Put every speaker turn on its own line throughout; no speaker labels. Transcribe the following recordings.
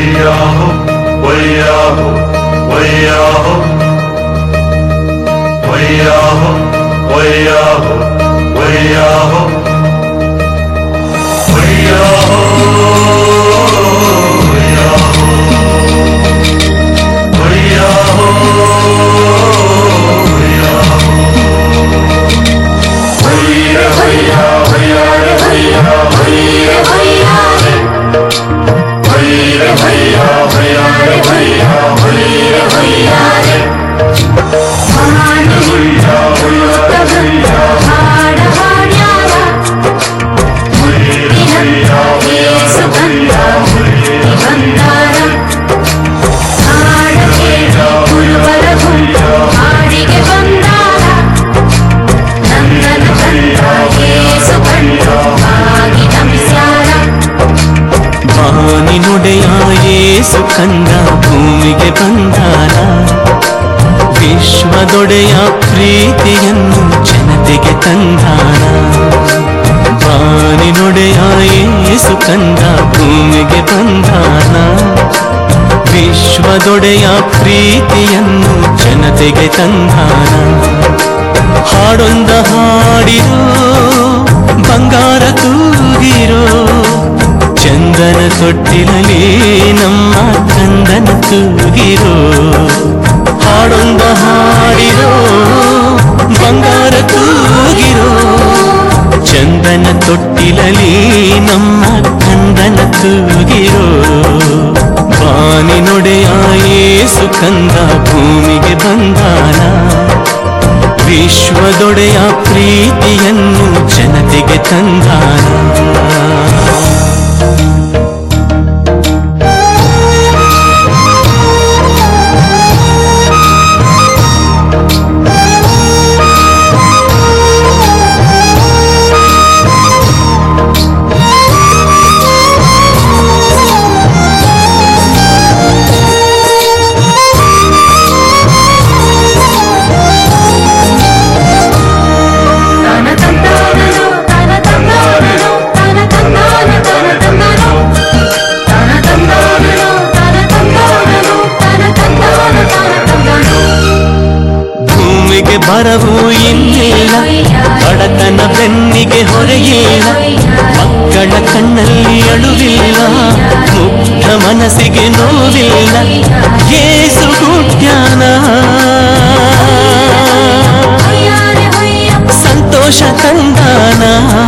ವಯ್ಯಾಹೋ ವಯ್ಯಾಹೋ ವಯ್ಯಾಹೋ ವಯ್ಯಾಹೋ ವಯ್ಯಾಹೋ ವಯ್ಯಾಹೋ ವಯ್ಯಾಹೋ ವಯ್ಯಾಹೋ ವಯ್ಯ ವಯ್ಯ ವಯ್ಯ ವಯ್ಯ ವಯ್ಯ ವಯ್ಯ ವಯ್ಯ ವಯ್ಯ ವಯ್ಯ ವಯ್ಯ ವಯ್ಯ
ಬಾನಿನುಡೆಯ ಯೇಸು ಕಂದ ಭೂಮಿಗೆ ಬಂದಾನ ವಿಶ್ವದೊಡೆಯ ಪ್ರೀತಿಯನ್ನು ಜನತೆಗೆ ತಂದಾನ ಬಾನಿನುಡೆಯ ಯೇಸು ಕಂದ ಭೂಮಿಗೆ ಬಂದಾನ ವಿಶ್ವದೊಡೆಯ ಪ್ರೀತಿಯನ್ನು ಜನತೆಗೆ ತಂದಾನ ಹಾಡೊಂದ ಹಾಡಿರೋ ಬಂಗಾರ ತೂಗಿರೋ ಚಂದನ ತೊಟ್ಟಿಲಲಿ ನಮ್ಮ ಕಂದನ ತೂಗಿರೋ ಹಾಡೊಂದ ಹಾಡಿರೋ ಬಂಗಾರ ತೂಗಿರೋ ಚಂದನ ತೊಟ್ಟಿಲಲಿ ನಮ್ಮ ಕಂದನ ತೂಗಿರೋ ಬಾನಿನೊಡೆಯ ಯೇಸು ಕಂದ ಭೂಮಿಗೆ ಬಂದಾನ ವಿಶ್ವದೊಡೆಯ ಪ್ರೀತಿಯನ್ನು ಜನತೆಗೆ ತಂದಾನ ಭೂಮಿಗೆ ಬರವು ಇನ್ನಿಲ್ಲ ಬಡತನ ಬೆನ್ನಿಗೆ ಹೊರೆಯಿಲ್ಲ ಮಕ್ಕಳ ಕಣ್ಣಲ್ಲಿ ಅಳುವಿಲ್ಲ ಮುಗ್ಧ ಮನಸ್ಸಿಗೆ ನೋವಿಲ್ಲ ಏಸು ಗುಡ್ಯಾನ ಸಂತೋಷ ತಂದಾನ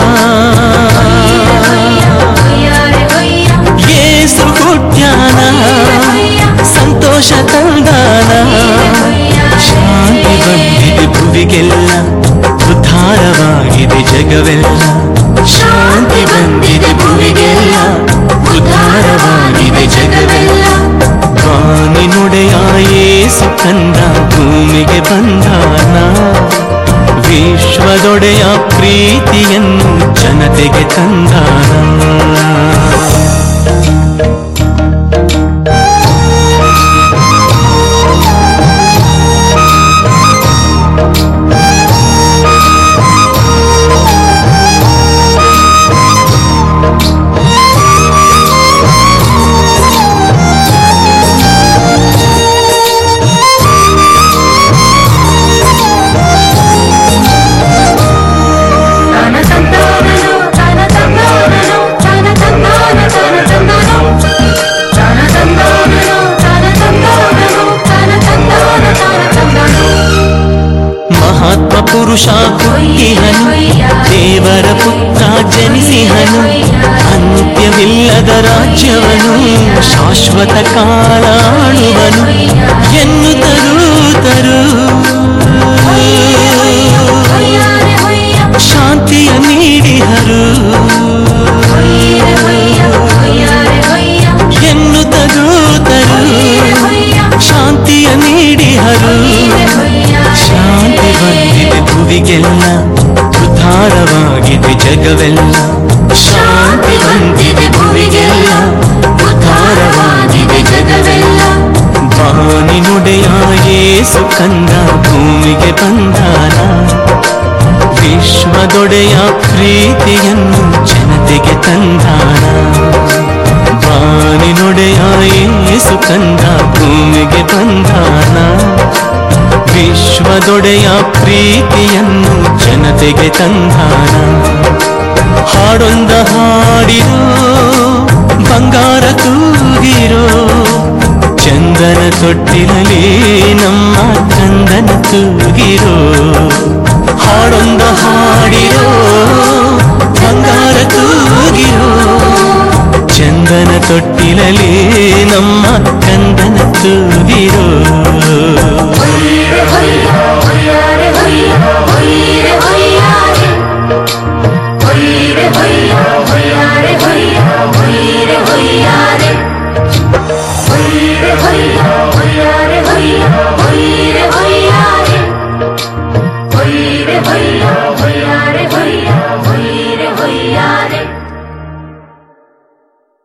ಏಸು ಗುಡ್ಯಾನ ಸಂತೋಷ ತಂದಾನ ಶಾಂತಿ ಬಂದಿದೆ ಭುವಿಗೆಲ್ಲ ಉದ್ಧಾರವಾಗಿದೆ ಜಗವೆಲ್ಲ ಶಾಂತಿ ಬಂದಿದೆ ಭುವಿಗೆಲ್ಲ ಉದ್ಧಾರವಾಗಿದೆ ಜಗವೆಲ್ಲ ಬಾನಿನುಡೆಯ ಯೇಸು ಕಂದ ಭೂಮಿಗೆ ಬಂದಾನ ವಿಶ್ವದೊಡೆಯ ಪ್ರೀತಿಯನ್ನು ಜನತೆಗೆ ತಂದಾನ ಮಹಾತ್ಮ ಪುರುಷ ಹುಟ್ಟಿಹನು ದೇವರ ಪುತ್ರ ಜನಿಸಿಹನು ಅಂತ್ಯವಿಲ್ಲದ ರಾಜ್ಯವನು ಶಾಶ್ವತ ಕಾಲ ಆಳುವನು ಎನ್ನುತ್ತರೂ ತರು ಶಾಂತಿಯ ನೀಡಿಹರು ಎನ್ನುತ್ತರೂ ತರು ಶಾಂತಿಯ ನೀಡಿಹರು ಶಾಂತಿ ಬಂದಿದೆ ಭುವಿಗೆಲ್ಲ ಉದ್ಧಾರವಾಗಿದೆ ಜಗವೆಲ್ಲ ಶಾಂತಿ ಬಂದಿದೆ ಭುವಿಗೆಲ್ಲ ಉದ್ಧಾರವಾಗಿದೆ ಜಗವೆಲ್ಲ ಬಾನಿನುಡೆಯ ಯೇಸು ಕಂದ ಭೂಮಿಗೆ ಬಂದಾನ ವಿಶ್ವದೊಡೆಯ ಪ್ರೀತಿಯನ್ನು ಜನತೆಗೆ ತಂದಾನ ಬಾನಿನುಡೆಯ ಕಂದ ಭೂಮಿಗೆ ಬಂದಾನ ವಿಶ್ವದೊಡೆಯ ಪ್ರೀತಿಯನ್ನು ಜನತೆಗೆ ತಂದಾನ ಹಾಡೊಂದ ಹಾಡಿರೋ ಬಂಗಾರ ತೂಗಿರೋ ಚಂದನ ತೊಟ್ಟಿಲಲಿ ನಮ್ಮ ಚಂದನ ತೂಗಿರೋ ಹಾಡೊಂದ ಹಾಡಿರೋ ಬಂಗಾರ ತೂಗಿರೋ ಚಂದನ ತೊಟ್ಟಿಲಲಿ ನಮ್ಮ ಚಂದನ ತೂಗಿರೋ
ಭೈರ ಭೈಯ ಭೈಯ